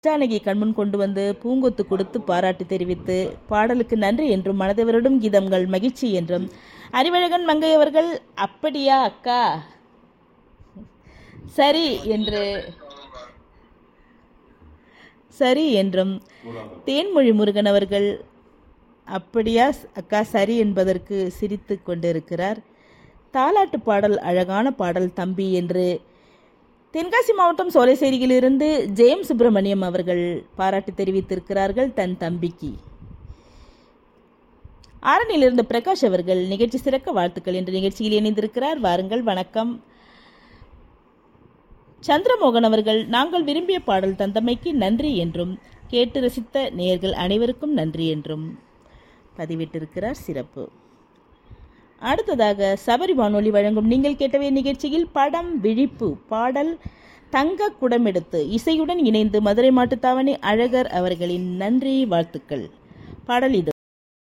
ஜானகி கண்முன் கொண்டு வந்து பூங்கொத்து கொடுத்து பாராட்டு தெரிவித்து பாடலுக்கு நன்றி என்றும் மனதவரிடும் கீதங்கள் மகிழ்ச்சி என்றும் அறிவழகன் மங்கை அவர்கள் அப்படியா அக்கா சரி என்று சரி என்றும் தேன்மொழி முருகன் அவர்கள் அப்படியா அக்கா சரி என்பதற்கு சிரித்து கொண்டிருக்கிறார் தாலாட்டு பாடல் அழகான பாடல் தம்பி என்று தென்காசி மாவட்டம் சோலைசேரியிலிருந்து ஜெயம் சுப்பிரமணியம் அவர்கள் பாராட்டு தெரிவித்திருக்கிறார்கள் தன் தம்பிக்கு ஆரணியிலிருந்து பிரகாஷ் அவர்கள் நிகழ்ச்சி சிறக்க வாழ்த்துக்கள் என்ற நிகழ்ச்சியில் இணைந்திருக்கிறார் வாருங்கள் வணக்கம் சந்திரமோகன் அவர்கள் நாங்கள் விரும்பிய பாடல் தந்தமைக்கு நன்றி என்றும் கேட்டு ரசித்த நேயர்கள் அனைவருக்கும் நன்றி என்றும் பதிவிட்டிருக்கிறார் சிறப்பு அடுத்ததாக சபரி வானொலி வழங்கும் நீங்கள் கேட்டவே நிகழ்ச்சியில் படம் விழிப்பு பாடல் தங்க குடமெடுத்து இசையுடன் இணைந்து மதுரை மாட்டுத்தாவணி அழகர் அவர்களின் நன்றி வாழ்த்துக்கள் பாடல் இதோ